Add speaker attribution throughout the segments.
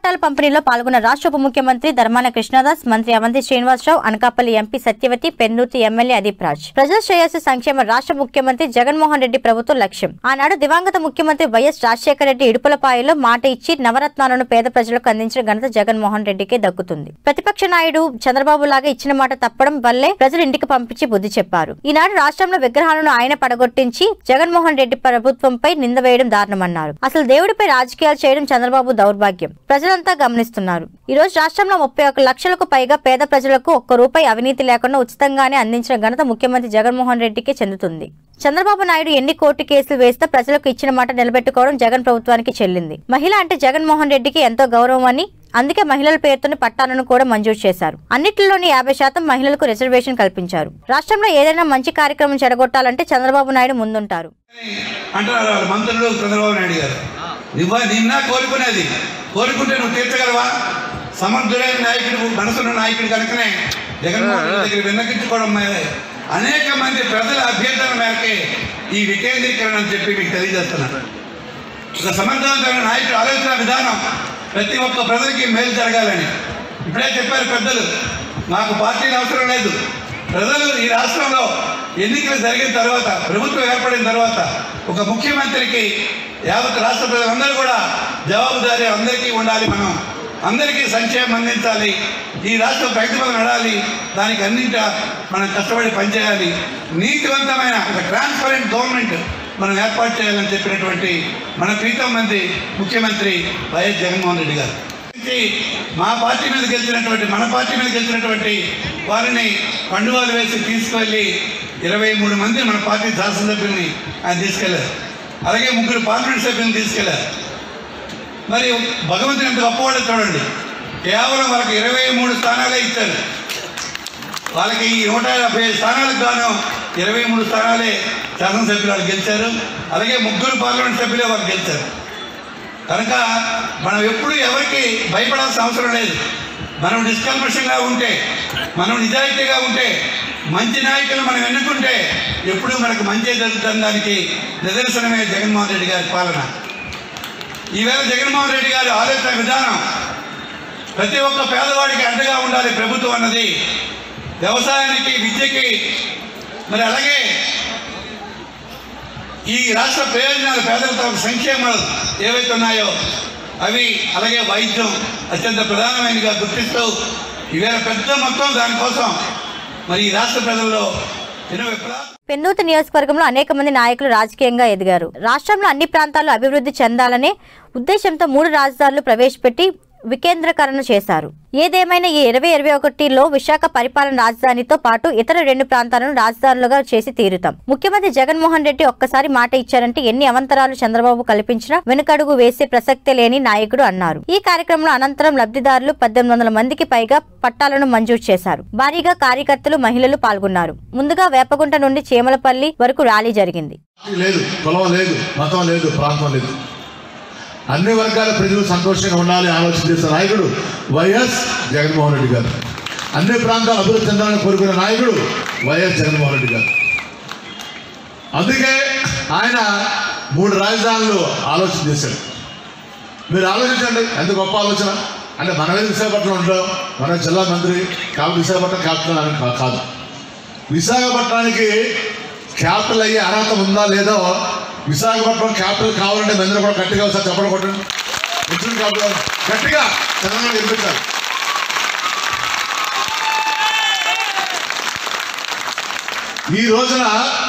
Speaker 1: పట్టాల పంపిణీలో పాల్గొన్న రాష్ట్ర ఉప ముఖ్యమంత్రి ధర్మాన కృష్ణదాస్ మంత్రి అవంతి శ్రీనివాసరావు అనకాపల్లి ఎంపీ సత్యవతి పెన్నూతి ఎమ్మెల్యే అదీప్ రాజ్ ప్రజల శ్రేయస్సు సంక్షేమ రాష్ట్ర ముఖ్యమంత్రి జగన్మోహన్ రెడ్డి ప్రభుత్వం లక్ష్యం ఆనాడు దివంగత ముఖ్యమంత్రి వైఎస్ రాజశేఖర రెడ్డి ఇడుపులపాయలో మాట ఇచ్చి నవరత్నాలను పేద ప్రజలకు అందించిన ఘనత జగన్మోహన్ రెడ్డికే దక్కుతుంది ప్రతిపక్ష నాయుడు చంద్రబాబు లాగా ఇచ్చిన మాట తప్పడం వల్లే ప్రజలు ఇంటికి పంపించి బుద్ధి చెప్పారు ఈనాడు రాష్ట్రంలో విగ్రహాలను ఆయన పడగొట్టించి జగన్మోహన్ రెడ్డి ప్రభుత్వంపై నింద వేయడం దారుణమన్నారు అసలు దేవుడిపై రాజకీయాలు చేయడం చంద్రబాబు దౌర్భాగ్యం ప్రజలంతా గమనిస్తున్నారు ఈ రోజు రాష్ట్రంలో ముప్పై ఒక్క లక్షలకు పైగా పేద ప్రజలకు ఒక్క రూపాయి అవినీతి లేకుండా ఉచితంగానే అందించిన ఘనత ముఖ్యమంత్రి జగన్మోహన్ రెడ్డికే చెందుతుంది చంద్రబాబు నాయుడు ఎన్ని కోర్టు కేసులు వేస్తే ప్రజలకు ఇచ్చిన మాట నిలబెట్టుకోవడం జగన్ ప్రభుత్వానికి చెల్లింది మహిళ అంటే జగన్మోహన్ రెడ్డికి ఎంతో గౌరవం అని అందుకే మహిళల పేరుతోని పట్టాలను కూడా మంజూరు చేశారు అన్నిటిలోని యాభై శాతం మహిళలకు రిజర్వేషన్ కల్పించారు రాష్ట్రంలో ఏదైనా మంచి కార్యక్రమం చెడగొట్టాలంటే చంద్రబాబు నాయుడు ముందుంటారు
Speaker 2: అంటారు వాళ్ళ మంత్రులు చంద్రబాబు నాయుడు గారు నువ్వు నిన్న కోరుకునేది కోరుకుంటే నువ్వు తీర్చగలవా సమర్థుడైన నాయకుడు మనసున్న నాయకుడు కనుకనే జగన్మోహన్ రెడ్డి దగ్గర విన్నకించుకోవడం మీద అనేక మంది ప్రజల అభ్యర్థన మేరకే ఈ వికేంద్రీకరణ అని చెప్పి మీకు తెలియజేస్తున్నాను ఒక సమర్థవంతమైన నాయకుడు ఆలోచన విధానం ప్రతి ఒక్క ప్రజలకి మేలు జరగాలని ఇప్పుడే చెప్పారు పెద్దలు మాకు పార్టీలు అవసరం లేదు ప్రజలు ఈ రాష్ట్రంలో ఎన్నికలు జరిగిన తర్వాత ప్రభుత్వం ఏర్పడిన తర్వాత ఒక ముఖ్యమంత్రికి యావత్ రాష్ట్ర ప్రజలందరూ కూడా జవాబుదారీ అందరికీ ఉండాలి మనం అందరికీ సంక్షేమం అందించాలి ఈ రాష్ట్రం ప్రగతిపద నడాలి దానికి అన్నింట మనం కష్టపడి పనిచేయాలి నీతివంతమైన ఒక ట్రాన్స్పరెంట్ గవర్నమెంట్ మనం ఏర్పాటు చేయాలని చెప్పినటువంటి మన ప్రీతం మంది ముఖ్యమంత్రి వైఎస్ జగన్మోహన్ రెడ్డి గారు నుంచి మా పార్టీ మీద గెలిచినటువంటి మన పార్టీ మీద గెలిచినటువంటి వారిని కండువాలు వేసి తీసుకువెళ్ళి ఇరవై మూడు మంది మన పార్టీ శాసనసభ్యుల్ని ఆయన తీసుకెళ్లారు అలాగే ముగ్గురు పార్లమెంట్ సభ్యులను తీసుకెళ్లారు మరి భగవంతుని ఎంత గొప్పవాడో చూడండి కేవలం వాళ్ళకి ఇరవై మూడు స్థానాలే ఇచ్చారు వాళ్ళకి ఈ నూట యాభై స్థానాలకు గాను ఇరవై మూడు స్థానాలే శాసనసభ్యులు వాళ్ళు గెలిచారు అలాగే ముగ్గురు పార్లమెంట్ సభ్యులే వాళ్ళు గెలిచారు కనుక మనం ఎప్పుడు ఎవరికి భయపడాల్సిన అవసరం లేదు మనం నిష్కల్మషంగా ఉంటే మనం నిజాయితీగా ఉంటే మంచి నాయకులు మనం ఎన్నుకుంటే ఎప్పుడూ మనకు మంచి జరుగుతుంది దానికి నిదర్శనమే జగన్మోహన్ రెడ్డి గారి పాలన ఈవేళ జగన్మోహన్ రెడ్డి గారి ఆలోచన విధానం ప్రతి ఒక్క పేదవాడికి అండగా ఉండాలి ప్రభుత్వం అన్నది వ్యవసాయానికి విద్యకి మరి అలాగే ఈ రాష్ట్ర ప్రయోజనాలు పేదలతో సంక్షేమాలు ఏవైతే ఉన్నాయో అవి అలాగే వైద్యం అత్యంత ప్రధానమైనదిగా గుర్తిస్తూ ఈవేళ పెద్ద మొత్తం దానికోసం మరి ఈ రాష్ట్ర ప్రజల్లో ఎన్నో విప్లవ
Speaker 1: పెన్నూతు నియోజకవర్గంలో అనేక మంది నాయకులు రాజకీయంగా ఎదిగారు రాష్ట్రంలో అన్ని ప్రాంతాలు అభివృద్ధి చెందాలనే ఉద్దేశంతో మూడు రాజధానులు ప్రవేశపెట్టి వికేంద్రీకరణ చేశారు ఏదేమైనా ఈ ఇరవై ఇరవై ఒకటిలో విశాఖ పరిపాలన రాజధానితో పాటు ఇతర రెండు ప్రాంతాలను రాజధానులుగా చేసి తీరుతాం ముఖ్యమంత్రి జగన్మోహన్ రెడ్డి ఒక్కసారి మాట ఇచ్చారంటే ఎన్ని అవంతరాలు చంద్రబాబు కల్పించినా వెనుకడుగు వేసే ప్రసక్తే లేని నాయకుడు అన్నారు ఈ కార్యక్రమంలో అనంతరం లబ్ధిదారులు పద్దెనిమిది వందల మందికి పైగా పట్టాలను మంజూరు చేశారు భారీగా కార్యకర్తలు మహిళలు పాల్గొన్నారు ముందుగా వేపగుంట నుండి చీమలపల్లి వరకు ర్యాలీ జరిగింది
Speaker 3: లేదు కులం లేదు మతం లేదు ప్రాంతం లేదు అన్ని వర్గాల ప్రజలు సంతోషంగా ఉండాలి ఆలోచన చేసే నాయకుడు వైఎస్ జగన్మోహన్ రెడ్డి గారు అన్ని ప్రాంతాలు అభివృద్ధి చెందాలని కోరుకునే నాయకుడు వైఎస్ జగన్మోహన్ రెడ్డి గారు అందుకే ఆయన మూడు రాజధానులు ఆలోచన చేశాడు మీరు ఆలోచించండి ఎంత గొప్ప ఆలోచన అంటే మనమే విశాఖపట్నం ఉంటాం మన జిల్లా మంత్రి కాబట్టి విశాఖపట్నం క్యాపిటల్ అని కా- కాదు విశాఖపట్నానికి క్యాపిటల్ అయ్యే అర్హత ఉందా లేదో విశాఖపట్నం క్యాపిటల్ కావాలంటే మందిరం కూడా గట్టిగా ఒకసారి చెప్పడం కొట్టండి ఎటువంటి క్యాపిటల్ గట్టిగా తెలంగాణ నిర్మించాలి ఈ రోజున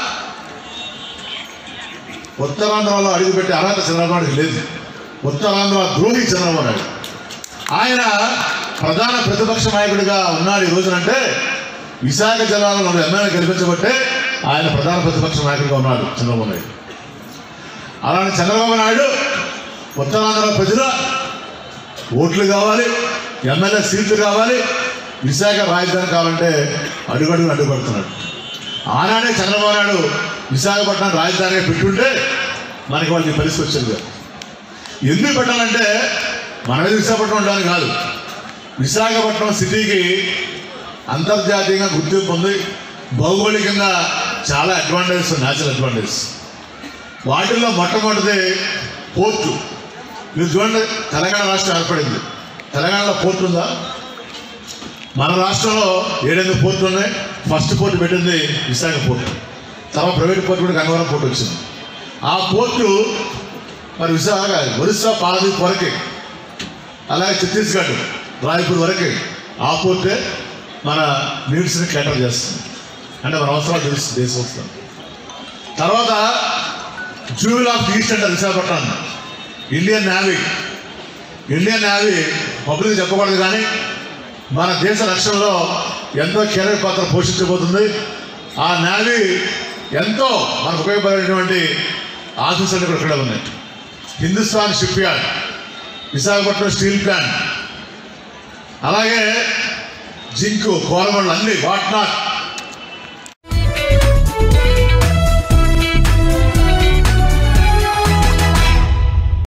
Speaker 3: ఉత్తరాంధ్రలో అడుగుపెట్టే అర్హత చంద్రబాబు నాయుడుకి లేదు ఉత్తరాంధ్ర ద్రోహి చంద్రబాబు నాయుడు ఆయన ప్రధాన ప్రతిపక్ష నాయకుడిగా ఉన్నాడు ఈ రోజునంటే విశాఖ జిల్లాలో రెండు ఎమ్మెల్యే గెలిపించబట్టే ఆయన ప్రధాన ప్రతిపక్ష నాయకుడిగా ఉన్నాడు చంద్రబాబు నాయుడు అలాంటి చంద్రబాబు నాయుడు ఉత్తరాంధ్ర ప్రజల ఓట్లు కావాలి ఎమ్మెల్యే సీట్లు కావాలి విశాఖ రాజధాని కావాలంటే అడుగడుగు అడ్డుపడుతున్నాడు ఆనాడే చంద్రబాబు నాయుడు విశాఖపట్నం రాజధానిగా పెట్టుంటే మనకి వాళ్ళు ఈ పరిస్థితి వచ్చింది కాదు. ఎందుకు పెట్టాలంటే మనమే విశాఖపట్నం ఉండాలని కాదు విశాఖపట్నం సిటీకి అంతర్జాతీయంగా గుర్తింపు ఉంది భౌగోళికంగా చాలా అడ్వాంటేజెస్ న్యాచురల్ అడ్వాంటేజెస్ వాటిల్లో మొట్టమొదటిది పోర్టు మీరు చూడండి తెలంగాణ రాష్ట్రం ఏర్పడింది తెలంగాణలో పోర్ట్ ఉందా మన రాష్ట్రంలో ఏడెనిమిది పోర్టులు ఉన్నాయి ఫస్ట్ పోర్టు పెట్టింది విశాఖ పోర్టు తర్వాత ప్రైవేట్ పోర్టు కూడా గంగవరం పోర్టు వచ్చింది ఆ పోర్టు మరి విశాఖ ఒరిస్సా పాలదీప్ వరకే అలాగే ఛత్తీస్గఢ్ రాయ్పూర్ వరకే ఆ పోర్టే మన నీడ్స్ని కేటర్ చేస్తుంది అంటే మన అవసరాలు తెలుస్తుంది దేశ అవసరం తర్వాత జూవిల్ ఆఫ్ ఈస్ట్ అంటారు Visakhapatnam Indian Navy Indian Navy public చెప్పకూడదు కానీ మన దేశ రక్షణలో ఎంతో కీలక పాత్ర పోషించబోతుంది ఆ నేవీ ఎంతో మనకు ఉపయోగపడేటువంటి ఆఫీసర్లు కూడా ఇక్కడ ఉన్నాయి Hindustan shipyard Visakhapatnam steel plant అలాగే జింకు కోరమండలు అన్ని వాట్ నాట్